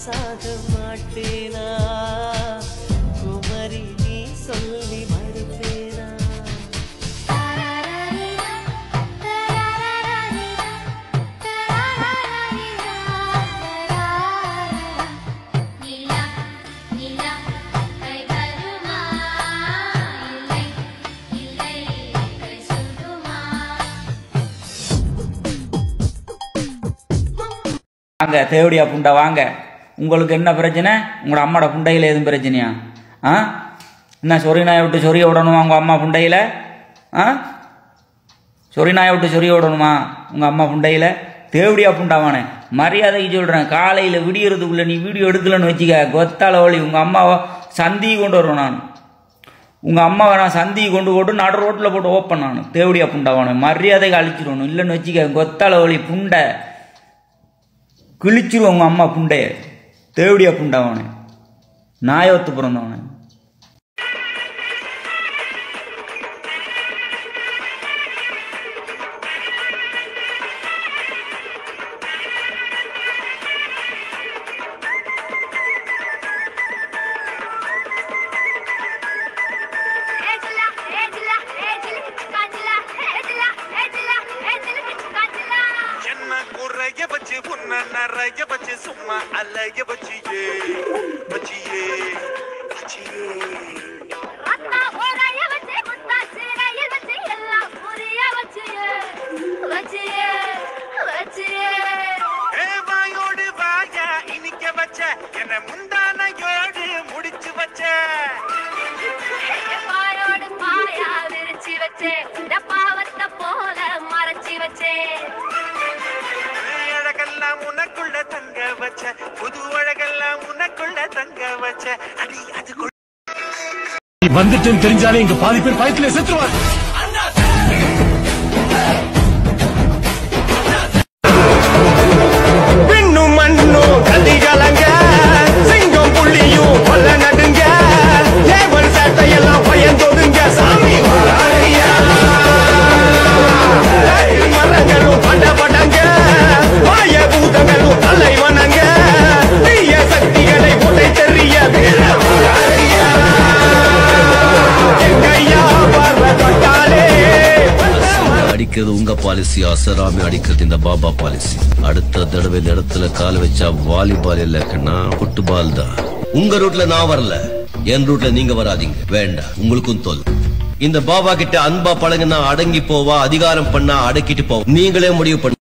சாக மாட்டேனா குமரி நீ சொல்லி மறுப்பேனா நிலா நிலா கை வருமா இல்லை இல்லை கை சுடுமா வாங்க தேவடியா புண்டை வாங்க உங்களுக்கு என்ன பிரச்சனை உங்களோட அம்மாவோட புண்டையில் எதுவும் பிரச்சனையா ஆ என்ன சொறி நாயை விட்டு சொரிய விடணுமா உங்கள் அம்மா புண்டையில் ஆ சொறி நாயை விட்டு சொரிய விடணுமா உங்கள் அம்மா புண்டையில் தேவடியா புண்டாவானே மரியாதைக்கு சொல்கிறேன் காலையில் விடியறதுக்குள்ளே நீ வீடியோ எடுக்கலன்னு வச்சுக்க கொத்தால வழி உங்கள் அம்மாவை சந்தி கொண்டு வருவேன் நான் உங்கள் அம்மாவை நான் சந்தி கொண்டு போட்டு நடு ரோட்டில் போட்டு ஓப்பன் நான் தேவடியா புண்டாவானே மரியாதைக்கு அழிச்சிடணும் இல்லைன்னு வச்சுக்க கொத்தால வழி புண்டை கிழிச்சிருவோம் உங்கள் அம்மா புண்டைய தேவடியா புண்டவனே நாயோத்து பிறந்தவனே ஏஜிலா ஏஜிலா ஏஜிலி காஜிலா ஏஜிலா ஏஜிலா ஏஜிலி காஜிலா என்ன குறைய வச்சு உன்ன நிறைய வச்சு சும்மா அலைய வச்சியே வச்சியே வச்சியே ரத்தா ஓரைய வச்சு முத்தா சீரைய வச்சு எல்லாம் புரிய வச்சியே வச்சியே வச்சியே ஏ வாயோடு வாயா இனிக்க வச்ச என்ன முந்தானையோடு முடிச்சு வச்ச பாயோடு பாயா விரிச்சு வச்சே இந்த பாவத்தை போல மறைச்சு வச்சே அழகெல்லாம் உனக்குள்ள தங்க வச்ச புது அழகெல்லாம் உனக்குள்ள தங்க வச்ச அடி அது நீ வந்துட்டேன்னு தெரிஞ்சாலே இங்க பாதி பேர் பயத்துல செத்துருவாங்க பின்னும் மண்ணும் கதி கலங்க சிங்கம் புள்ளியும் கொல்ல நடுங்க தேவன் சேட்டையெல்லாம் பயந்தொதுங்க சாமி வாராயா. காட்டு மரங்களும் பட படங்க மாய பூதங்களும் தலை வணங்க தீய சக்திகளை உடை தெரிய வீர வாராயா. எங்கையா வர தொட்டாலே அடிக்கிறது உங்க பாலிசி அசராமி அடிக்கிறது இந்த பாபா பாலிசி அடுத்த தடவை இந்த இடத்துல கால் வச்சா வாலிபால் இல்ல கண்ணா ஃபுட்பால் தான் உங்க ரூட்ல நான் வரல என் ரூட்ல நீங்க வராதீங்க வேண்டாம் உங்களுக்கும் தொல் இந்த பாபா கிட்ட அன்பா பழகுனா அடங்கி போவா அதிகாரம் பண்ணா அடக்கிட்டு போவா நீங்களே முடிவு பண்ண